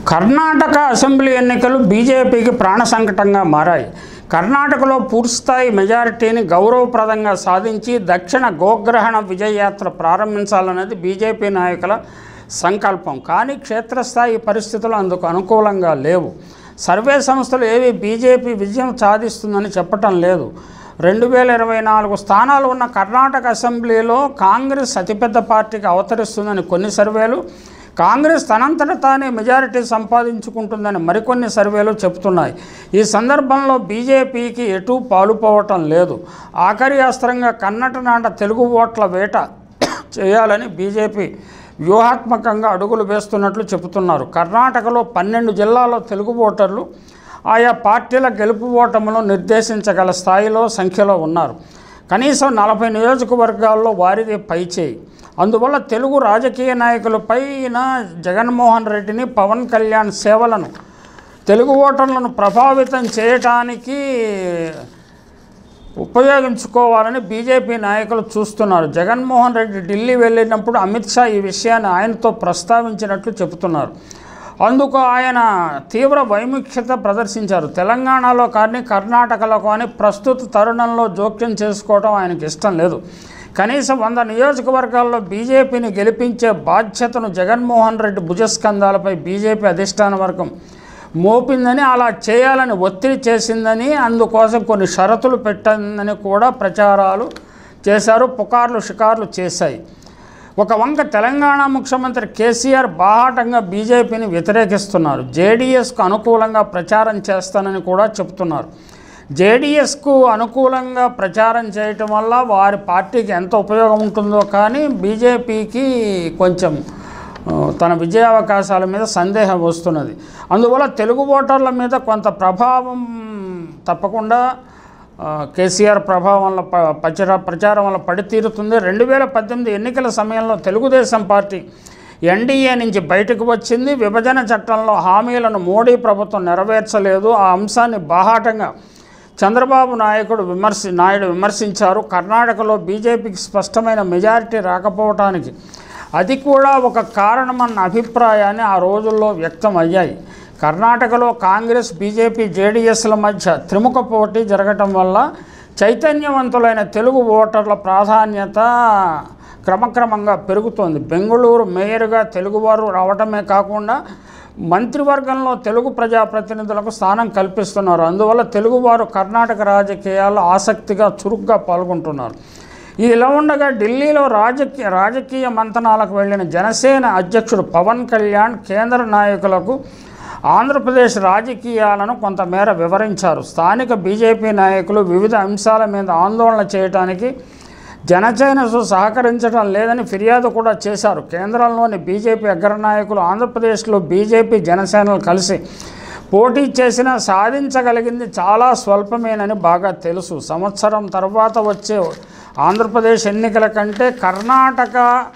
Karnataka assembly ఎన్నికలు బీజేపీకి ప్రాణ సంకటంగా మారాయి కర్ణాటకలో పూర్తిస్థాయి మెజారిటీని గౌరవప్రదంగా సాధించి దక్షిణ గోగ్రహణ విజయయాత్ర ప్రారంభించాలన్నది బీజేపీ నాయకుల సంకల్పం కానీ క్షేత్రస్థాయి పరిస్థితులు అందుకు అనుకూలంగా లేవు సర్వే సంస్థలు ఏవి బీజేపీ విజయం సాధిస్తుందని చెప్పటం లేదు రెండు వేల ఇరవై నాలుగు స్థానాలు ఉన్న కర్ణాటక అసెంబ్లీలో కాంగ్రెస్ అతిపెద్ద పార్టీకి అవతరిస్తుందని కొన్ని సర్వేలు కాంగ్రెస్ తనంతట తానే మెజారిటీ సంపాదించుకుంటుందని మరికొన్ని సర్వేలు చెబుతున్నాయి ఈ సందర్భంలో బీజేపీకి ఎటూ పాలుపోవటం లేదు ఆఖరి అస్త్రంగా కన్నట నాట తెలుగు ఓట్ల వేట చేయాలని బీజేపీ వ్యూహాత్మకంగా అడుగులు వేస్తున్నట్లు చెబుతున్నారు కర్ణాటకలో పన్నెండు జిల్లాల్లో తెలుగు ఓటర్లు ఆయా పార్టీల గెలుపు ఓటములను నిర్దేశించగల స్థాయిలో సంఖ్యలో ఉన్నారు కనీసం నలభై నియోజకవర్గాల్లో వారిది పైచేయి అందువల్ల తెలుగు రాజకీయ నాయకులపైన జగన్మోహన్ రెడ్డిని పవన్ కళ్యాణ్ సేవలను తెలుగు ఓటర్లను ప్రభావితం చేయటానికి ఉపయోగించుకోవాలని బీజేపీ నాయకులు చూస్తున్నారు జగన్మోహన్ రెడ్డి ఢిల్లీ వెళ్ళినప్పుడు అమిత్ షా ఈ విషయాన్ని ఆయనతో ప్రస్తావించినట్లు చెబుతున్నారు అందుకు ఆయన తీవ్ర వైముఖ్యత ప్రదర్శించారు తెలంగాణలో కానీ కర్ణాటకలో కానీ ప్రస్తుత తరుణంలో జోక్యం చేసుకోవడం ఆయనకి ఇష్టం లేదు కనీసం వంద నియోజకవర్గాల్లో బీజేపీని గెలిపించే బాధ్యతను జగన్మోహన్ రెడ్డి భుజస్కంధాలపై బీజేపీ అధిష్టాన వర్గం మోపిందని అలా చేయాలని ఒత్తిడి చేసిందని అందుకోసం కొన్ని షరతులు పెట్టిందని కూడా ప్రచారాలు చేశారు పుకార్లు షికార్లు చేశాయి ఒక వంక తెలంగాణ ముఖ్యమంత్రి కేసీఆర్ బాహాటంగా బీజేపీని వ్యతిరేకిస్తున్నారు జేడీఎస్కు అనుకూలంగా ప్రచారం చేస్తానని కూడా చెప్తున్నారు జేడీఎస్కు అనుకూలంగా ప్రచారం చేయటం వల్ల వారి పార్టీకి ఎంత ఉపయోగం ఉంటుందో కానీ బీజేపీకి కొంచెం ఆ, తన విజయావకాశాల మీద సందేహం వస్తున్నది అందువల్ల తెలుగు ఓటర్ల మీద కొంత ప్రభావం తప్పకుండా ఆ, కేసీఆర్ ప్రభావం వల్ల ప- ప్రచార ప్రచారం వల్ల పడితీరుతుంది రెండు వేల పద్దెనిమిది ఎన్నికల సమయంలో తెలుగుదేశం పార్టీ ఎన్డీఏ నుంచి బయటకు వచ్చింది విభజన చట్టంలో హామీలను మోడీ ప్రభుత్వం నెరవేర్చలేదు ఆ అంశాన్ని బాహాటంగా చంద్రబాబు నాయకుడు విమర్శి నాయుడు విమర్శించారు కర్ణాటకలో బీజేపీకి స్పష్టమైన మెజారిటీ రాకపోవటానికి అది కూడా ఒక కారణమన్న అభిప్రాయాన్ని ఆ రోజుల్లో వ్యక్తం అయ్యాయి కర్ణాటకలో కాంగ్రెస్ బీజేపీ జేడీఎస్ల మధ్య త్రిముఖ పోటీ జరగటం వల్ల చైతన్యవంతులైన తెలుగు ఓటర్ల ప్రాధాన్యత క్రమక్రమంగా పెరుగుతోంది బెంగళూరు మేయర్గా తెలుగువారు రావటమే కాకుండా మంత్రివర్గంలో తెలుగు ప్రజాప్రతినిధులకు స్థానం కల్పిస్తున్నారు అందువల్ల తెలుగువారు కర్ణాటక రాజకీయాల్లో ఆసక్తిగా చురుగ్గా పాల్గొంటున్నారు ఇది ఇలా ఉండగా ఢిల్లీలో రాజకీయ రాజకీయ మంతనాలకు వెళ్ళిన జనసేన అధ్యక్షుడు పవన్ కళ్యాణ్ కేంద్ర నాయకులకు ఆంధ్రప్రదేశ్ రాజకీయాలను కొంతమేర వివరించారు స్థానిక బీజేపీ నాయకులు వివిధ అంశాల మీద ఆందోళన చేయడానికి జనసేనకు సహకరించడం లేదని ఫిర్యాదు కూడా చేశారు కేంద్రంలోని బీజేపీ అగ్రనాయకులు ఆంధ్రప్రదేశ్లో బీజేపీ జనసేనలు కలిసి పోటీ చేసినా సాధించగలిగింది చాలా స్వల్పమేనని బాగా తెలుసు సంవత్సరం తర్వాత వచ్చే ఆంధ్రప్రదేశ్ ఎన్నికల కంటే కర్ణాటక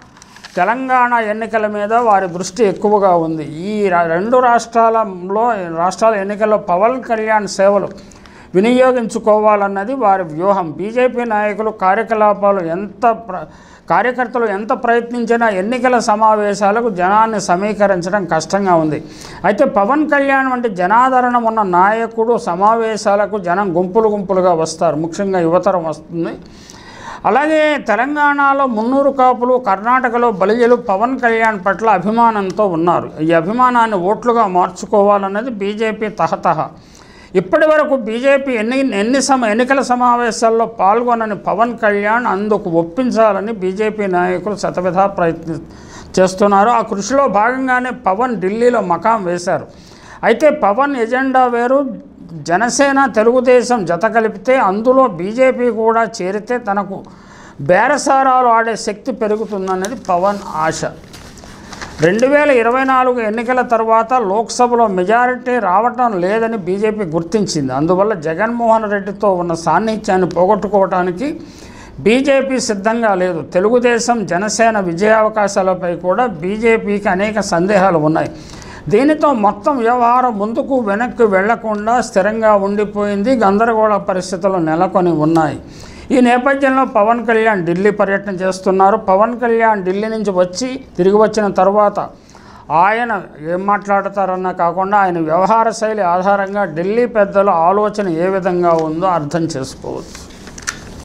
తెలంగాణ ఎన్నికల మీద వారి దృష్టి ఎక్కువగా ఉంది ఈ రా- రెండు రాష్ట్రాలలో రాష్ట్రాల ఎన్నికల్లో పవన్ కళ్యాణ్ సేవలు వినియోగించుకోవాలన్నది వారి వ్యూహం బీజేపీ నాయకులు కార్యకలాపాలు ఎంత ప్ర కార్యకర్తలు ఎంత ప్రయత్నించినా ఎన్నికల సమావేశాలకు జనాన్ని సమీకరించడం కష్టంగా ఉంది అయితే పవన్ కళ్యాణ్ వంటి జనాదరణ ఉన్న నాయకుడు సమావేశాలకు జనం గుంపులు గుంపులుగా వస్తారు ముఖ్యంగా యువతరం వస్తుంది అలాగే తెలంగాణలో మున్నూరు కాపులు కర్ణాటకలో బలిజలు పవన్ కళ్యాణ్ పట్ల అభిమానంతో ఉన్నారు ఈ అభిమానాన్ని ఓట్లుగా మార్చుకోవాలన్నది బీజేపీ తహతహ ఇప్పటి వరకు బీజేపీ ఎన్ని ఎన్ని సమ ఎన్నికల సమావేశాల్లో పాల్గొనని పవన్ కళ్యాణ్ అందుకు ఒప్పించాలని బీజేపీ నాయకులు శతవిధా ప్రయత్ని చేస్తున్నారు ఆ కృషిలో భాగంగానే పవన్ ఢిల్లీలో మకాం వేశారు అయితే పవన్ ఎజెండా వేరు జనసేన తెలుగుదేశం జత కలిపితే అందులో బీజేపీ కూడా చేరితే తనకు బేరసారాలు ఆడే శక్తి పెరుగుతుందన్నది పవన్ ఆశ రెండు వేల ఇరవై నాలుగు ఎన్నికల తర్వాత లోక్సభలో మెజారిటీ రావటం లేదని బీజేపీ గుర్తించింది అందువల్ల జగన్మోహన్ రెడ్డితో ఉన్న సాన్నిధ్యాన్ని పోగొట్టుకోవడానికి బీజేపీ సిద్ధంగా లేదు తెలుగుదేశం జనసేన విజయావకాశాలపై కూడా బీజేపీకి అనేక సందేహాలు ఉన్నాయి దీనితో మొత్తం వ్యవహారం ముందుకు వెనక్కి వెళ్లకుండా స్థిరంగా ఉండిపోయింది గందరగోళ పరిస్థితులు నెలకొని ఉన్నాయి ఈ నేపథ్యంలో పవన్ కళ్యాణ్ ఢిల్లీ పర్యటన చేస్తున్నారు పవన్ కళ్యాణ్ ఢిల్లీ నుంచి వచ్చి తిరిగి వచ్చిన తర్వాత ఆయన ఏం మాట్లాడతారన్న కాకుండా ఆయన వ్యవహార శైలి ఆధారంగా ఢిల్లీ పెద్దల ఆలోచన ఏ విధంగా ఉందో అర్థం చేసుకోవచ్చు